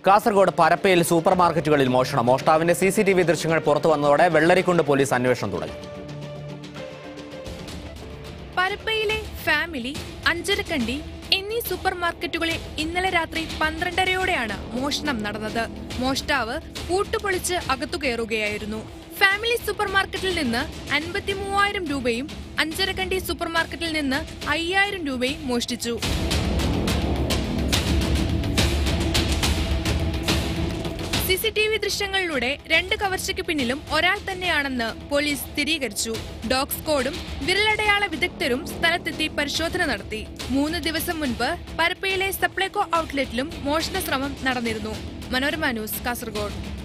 Kasaragod പരപ്പയിൽ super മാർക്കറ്റുകളിൽ മോഷണം മോഷ്ടാവിന്റെ സി സി ടി വി ദൃശ്യങ്ങൾ പുറത്തു വന്നതോടെ വെള്ളരിക്കുണ്ട് പോലീസ് അന്വേഷണം തുടങ്ങി പരപ്പയിലെ ഫാമിലി അഞ്ചരക്കണ്ടി എന്നീ സൂപ്പർ മാർക്കറ്റുകളിൽ ഇന്നലെ രാത്രി പന്ത്രണ്ടരയോടെയാണ് മോഷണം നടന്നത് മോഷ്ടാവ് പൂട്ടുപൊളിച്ച് അകത്തു കയറുകയായിരുന്നു ഫാമിലി സൂപ്പർ മാർക്കറ്റിൽ നിന്ന് അൻപത്തി മൂവായിരം രൂപയും അഞ്ചരക്കണ്ടി സൂപ്പർ മാർക്കറ്റിൽ നിന്ന് അയ്യായിരം രൂപയും മോഷ്ടിച്ചു സി സി ടി വി ദൃശ്യങ്ങളിലൂടെ രണ്ട് കവർച്ചയ്ക്ക് പിന്നിലും ഒരാൾ തന്നെയാണെന്ന് പോലീസ് സ്ഥിരീകരിച്ചു ഡോഗ് സ്ക്വാഡും വിരലടയാള വിദഗ്ധരും സ്ഥലത്തെത്തി പരിശോധന നടത്തി മൂന്ന് ദിവസം മുൻപ് പരപ്പയിലെ സപ്ലൈകോ ഔട്ട്ലെറ്റിലും മോഷണ ശ്രമം നടന്നിരുന്നു മനോരമ ന്യൂസ് കാസർഗോഡ്